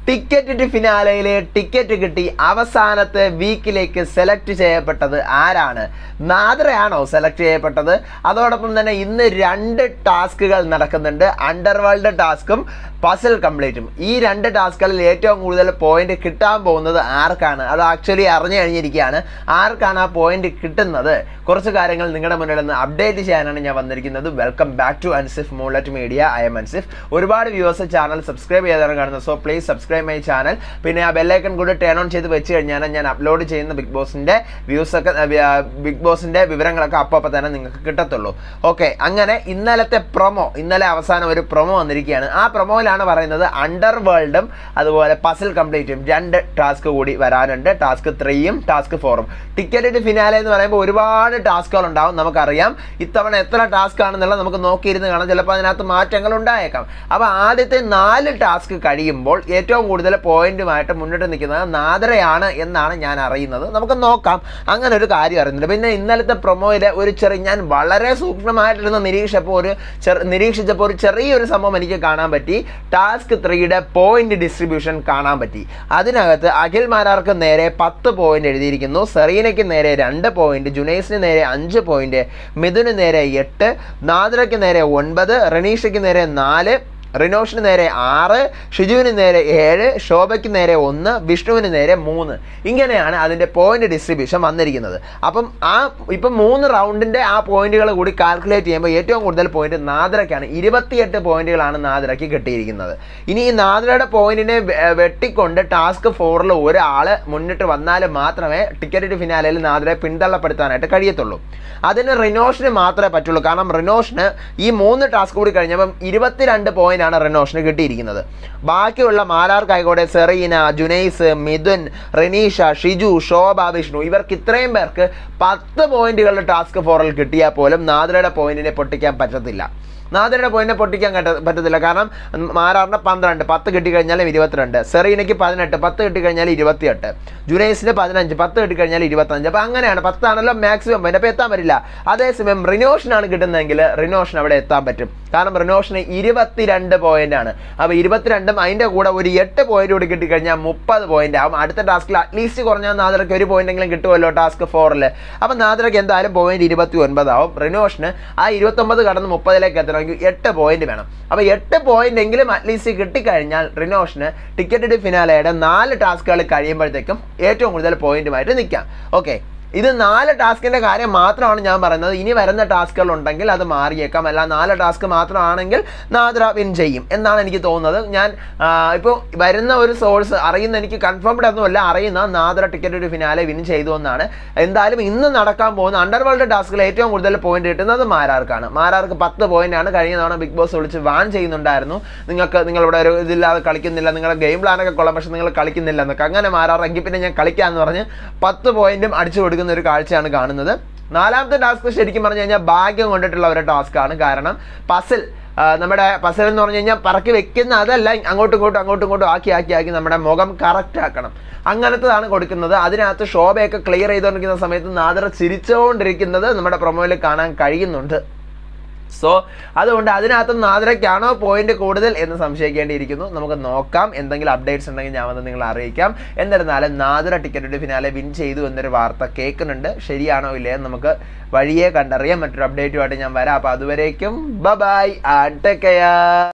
ticket to ഫിനാലയിലെ ticket കിട്ടി അവസാനത്തെ വീക്കിലേക്ക് select ചെയ്യപ്പെട്ടത് ആരാണ് നാദ്രയാണോ സെലക്ട് ചെയ്യപ്പെട്ടത് അതോടൊപ്പം തന്നെ ഇന്ന് രണ്ട് ടാസ്കുകൾ നടക്കുന്നുണ്ട് അണ്ടർവേൾഡ് ടാസ്കും പസിൽ കംപ്ലീറ്റും ഈ രണ്ട് ടാസ്കുകളിൽ ഏറ്റവും കൂടുതൽ പോയിന്റ് കിട്ടാൻ പോകുന്നത് ആർക്കാണ് അത് ആക്ച്വലി അറിഞ്ഞു കഴിഞ്ഞിരിക്കുകയാണ് ആർക്കാണ് ആ പോയിന്റ് കിട്ടുന്നത് കുറച്ച് കാര്യങ്ങൾ നിങ്ങളുടെ മുന്നിൽ നിന്ന് അപ്ഡേറ്റ് ചെയ്യാനാണ് ഞാൻ വന്നിരിക്കുന്നത് welcome back to Ansif Moolat media I'm Ansif ഒരുപാട് വ്യൂവേഴ്സ് ചാനൽ സബ്സ്ക്രൈബ് ചെയ്താണ് കാണുന്നത് so please subscribe my channel പിന്നെ ആ ബെല്ലൈക്കൺ കൂടി ടേൺ ഓൺ ചെയ്ത് വെച്ച് കഴിഞ്ഞാൽ ഞാൻ അപ്ലോഡ് ചെയ്യുന്ന ബിഗ് ബോസിന്റെ വ്യൂസ് ഒക്കെ ബിഗ് ബോസിന്റെ വിവരങ്ങളൊക്കെ അപ്പോൾ അപ്പോൾ തന്നെ നിങ്ങൾക്ക് കിട്ടത്തുള്ളൂ ഓക്കെ അങ്ങനെ ഇന്നലത്തെ പ്രൊമോ ഇന്നലെ അവസാനം ഒരു പ്രൊമോ വന്നിരിക്കുകയാണ് ആ പ്രൊമോയിലാണ് പറയുന്നത് അണ്ടർ വേൾഡും അതുപോലെ പസിൽ കംപ്ലീറ്റും രണ്ട് ടാസ്ക് കൂടി വരാനുണ്ട് ടാസ്ക് ത്രീയും ടാസ്ക് ഫോറും ടിക്കറ്റ് ടു ഫിനാലെ എന്ന് പറയുമ്പോൾ ഒരുപാട് ടാസ്കുകൾ ഉണ്ടാവും നമുക്കറിയാം ഇത്തവണ എത്ര ടാസ്ക് ആണെന്നുള്ളത് നമുക്ക് നോക്കിയിരുന്ന് കാണാം ചിലപ്പോൾ അതിനകത്ത് മാറ്റങ്ങൾ ഉണ്ടായേക്കാം അപ്പോൾ ആദ്യത്തെ നാല് ടാസ്ക് കഴിയുമ്പോൾ ഏറ്റവും കൂടുതൽ പോയിന്റുമായിട്ട് മുന്നിട്ട് നിൽക്കുന്നത് നാദരയാണ് എന്നാണ് ഞാൻ അറിയുന്നത് നമുക്ക് നോക്കാം അങ്ങനെ ഒരു കാര്യം അറിയുന്നുണ്ട് പിന്നെ ഇന്നലത്തെ പ്രൊമോയിലെ ഒരു ചെറിയ ഞാൻ വളരെ സൂക്ഷ്മമായിട്ടിരുന്ന് നിരീക്ഷിച്ചപ്പോൾ ഒരു ചെറു നിരീക്ഷിച്ചപ്പോൾ ഒരു ചെറിയൊരു സംഭവം എനിക്ക് കാണാൻ പറ്റി ടാസ്ക് ത്രീയുടെ പോയിന്റ് ഡിസ്ട്രിബ്യൂഷൻ കാണാൻ പറ്റി അതിനകത്ത് അഖിൽ മാരാർക്ക് നേരെ പത്ത് പോയിന്റ് എഴുതിയിരിക്കുന്നു സെറീനയ്ക്ക് നേരെ രണ്ട് പോയിന്റ് ജുനൈസിന് നേരെ അഞ്ച് പോയിന്റ് മിഥുന് നേരെ എട്ട് നാദ്രയ്ക്ക് നേരെ ഒൻപത് റനീഷയ്ക്ക് നേരെ നാല് റിനോഷിന് നേരെ ആറ് ഷിജുവിന് നേരെ ഏഴ് ശോഭയ്ക്ക് നേരെ ഒന്ന് വിഷ്ണുവിന് നേരെ മൂന്ന് ഇങ്ങനെയാണ് അതിൻ്റെ പോയിന്റ് ഡിസ്ട്രിബ്യൂഷൻ വന്നിരിക്കുന്നത് അപ്പം ആ ഇപ്പം മൂന്ന് റൗണ്ടിൻ്റെ ആ പോയിന്റുകൾ കൂടി കാൽക്കുലേറ്റ് ചെയ്യുമ്പോൾ ഏറ്റവും കൂടുതൽ പോയിന്റ് നാദ്രയ്ക്കാണ് ഇരുപത്തിയെട്ട് പോയിന്റുകളാണ് നാദ്രയ്ക്ക് കിട്ടിയിരിക്കുന്നത് ഇനി ഈ നാദ്രയുടെ പോയിന്റിനെ വെ- വെട്ടിക്കൊണ്ട് ടാസ്ക് ഫോറിൽ ഒരാൾ മുന്നിട്ട് വന്നാൽ മാത്രമേ ടിക്കറ്റ് ടു ഫിനാലയിൽ നാദ്രയെ പിന്തള്ളപ്പെടുത്താനായിട്ട് കഴിയത്തുള്ളൂ അതിന് റിനോഷിന് മാത്രമേ പറ്റുള്ളൂ കാരണം റിനോഷിന് ഈ മൂന്ന് ടാസ്ക് കൂടി കഴിഞ്ഞപ്പം ഇരുപത്തിരണ്ട് പോയിന്റ് ആണ് റിനോഷിന് കിട്ടിയിരിക്കുന്നത് ബാക്കിയുള്ള മാലാർക്കായിക്കോട്ടെ സെറീന ജുനൈസ് മിഥുൻ റിനീഷ ഷിജു ശോഭ വിഷ്ണു ഇവർക്ക് ഇത്രയും പേർക്ക് പത്ത് പോയിന്റുകളുടെ ടാസ്ക് ഫോറിൽ കിട്ടിയാൽ പോലും നാദ്രയുടെ പോയിന്റിനെ പൊട്ടിക്കാൻ പറ്റത്തില്ല നാദരയുടെ പോയിന്റിനെ പൊട്ടിക്കാൻ കട്ട പറ്റത്തില്ല കാരണം മാരാറിന് പന്ത്രണ്ട് പത്ത് കിട്ടിക്കഴിഞ്ഞാലും ഇരുപത്തിരണ്ട് സെറീനയ്ക്ക് പതിനെട്ട് പത്ത് കിട്ടിക്കഴിഞ്ഞാൽ ഇരുപത്തിയെട്ട് ജുനൈസിന് പതിനഞ്ച് പത്ത് കിട്ടിക്കഴിഞ്ഞാൽ ഇരുപത്തഞ്ച് അപ്പോൾ അങ്ങനെയാണ് പത്താണല്ലോ മാക്സിമം പോയിന്റ് അപ്പോൾ എത്താൻ പറ്റില്ല അതേസമയം റിനോഷിനാണ് കിട്ടുന്നതെങ്കിൽ റിനോഷിന് അവിടെ എത്താൻ പറ്റും കാരണം റിനോഷിന് ഇരുപത്തിരണ്ട് പോയിന്റ് ആണ് അപ്പോൾ ഇരുപത്തിരണ്ടും അതിൻ്റെ കൂടെ ഒരു എട്ട് പോയിന്റ് കൂടി കിട്ടിക്കഴിഞ്ഞാൽ മുപ്പത് പോയിന്റ് ആവും അടുത്ത ടാസ്കിൽ അറ്റ്ലീസ്റ്റ് കുറഞ്ഞാൽ നാദരയ്ക്ക് ഒരു പോയിന്റെങ്കിലും കിട്ടുമല്ലോ ടാസ്ക് ഫോറിൽ അപ്പോൾ നാദരയ്ക്ക് എന്തായാലും പോയിന്റ് ഇരുപത്തി ഒൻപതാവും റിനോഷിന് ആ ഇരുപത്തൊമ്പത് കടന്ന് മുപ്പതിലേക്ക് എത്തണമെങ്കിൽ എട്ട് പോയിന്റ് വേണം അപ്പോൾ എട്ട് പോയിന്റ് എങ്കിലും അറ്റ്ലീസ്റ്റ് കിട്ടിക്കഴിഞ്ഞാൽ റിനോഷിന് ടിക്കറ്റ് ടു ഫിനാലയുടെ നാല് ടാസ്കുകൾ കഴിയുമ്പോഴത്തേക്കും ഏറ്റവും കൂടുതൽ പോയിന്റുമായിട്ട് നിൽക്കാം ഓക്കെ ഇത് നാല് ടാസ്കിന്റെ കാര്യം മാത്രമാണ് ഞാൻ പറയുന്നത് ഇനി വരുന്ന ടാസ്കുകൾ ഉണ്ടെങ്കിൽ അത് മാറിയേക്കാം അല്ല നാല് ടാസ്ക് മാത്രമാണെങ്കിൽ നാദ്ര വിൻ ചെയ്യും എന്നാണ് എനിക്ക് തോന്നുന്നത് ഞാൻ ഇപ്പോൾ വരുന്ന ഒരു സോഴ്സ് അറിയുന്ന എനിക്ക് കൺഫേംഡ് ഒന്നുമല്ല അറിയുന്ന നാദ്ര ടിക്കറ്റ് ഒരു ഫിനാലെ വിൻ ചെയ്തു എന്നാണ് എന്തായാലും ഇന്ന് നടക്കാൻ പോകുന്ന അണ്ടർവേൾഡ് ടാസ്കിൽ ഏറ്റവും കൂടുതൽ പോയിന്റ് കിട്ടുന്നത് മാരാർക്കാണ് മാരാർക്ക് പത്ത് പോയിന്റ് ആണ് കഴിഞ്ഞ തവണ ബിഗ് ബോസ് വിളിച്ച് വാൺ ചെയ്യുന്നുണ്ടായിരുന്നു നിങ്ങൾക്ക് നിങ്ങളിവിടെ ഒരു ഇതില്ലാതെ കളിക്കുന്നില്ല നിങ്ങളുടെ ഗെയിം പ്ലാനൊക്കെ കൊള്ളാം പക്ഷെ നിങ്ങൾ കളിക്കുന്നില്ല എന്നൊക്കെ അങ്ങനെ മാറാറെങ്കിൽ പിന്നെ ഞാൻ കളിക്കാമെന്ന് പറഞ്ഞ് പത്ത് പോയിന്റും അടിച്ചു കൊടുക്കുന്ന ഒരു കാഴ്ചയാണ് കാണുന്നത് നാലാമത്തെ ടാസ്ക് ശരിക്കും പറഞ്ഞു കഴിഞ്ഞാൽ ഭാഗ്യം കൊണ്ടിട്ടുള്ള ഒരു ടാസ്ക്കാണ് കാരണം പസിൽ നമ്മുടെ പസിൽ എന്ന് പറഞ്ഞു കഴിഞ്ഞാൽ പറക്കി വെക്കുന്ന അതല്ല അങ്ങോട്ടും ഇങ്ങോട്ടും അങ്ങോട്ടും ഇങ്ങോട്ടും ആക്കി ആക്കി ആക്കി നമ്മുടെ മുഖം കറക്റ്റ് ആക്കണം അങ്ങനത്തതാണ് കൊടുക്കുന്നത് അതിനകത്ത് ശോഭയൊക്കെ ക്ലിയർ ചെയ്തുകൊണ്ടിരിക്കുന്ന സമയത്ത് നാദർ ചിരിച്ചുകൊണ്ടിരിക്കുന്നത് നമ്മുടെ പ്രൊമോയിൽ കാണാൻ കഴിയുന്നുണ്ട് സോ അതുകൊണ്ട് അതിനകത്ത് നാദ്രയ്ക്കാണോ പോയിന്റ് കൂടുതൽ എന്ന് സംശയിക്കേണ്ടിയിരിക്കുന്നു നമുക്ക് നോക്കാം എന്തെങ്കിലും അപ്ഡേറ്റ്സ് ഉണ്ടെങ്കിൽ ഞാൻ വന്ന് നിങ്ങളെ അറിയിക്കാം എന്നിരുന്നാലും നാദ്ര ടിക്കറ്റ് ഫിനാലെ വിൻ ചെയ്തു എന്നൊരു വാർത്ത കേൾക്കുന്നുണ്ട് ശരിയാണോ ഇല്ലേ എന്ന് നമുക്ക് വഴിയെ കണ്ടറിയാം മറ്റൊരു അപ്ഡേറ്റുമായിട്ട് ഞാൻ വരാം അപ്പോൾ അതുവരേക്കും ബ ബൈ ആൻഡ് ടേക്ക് കെയർ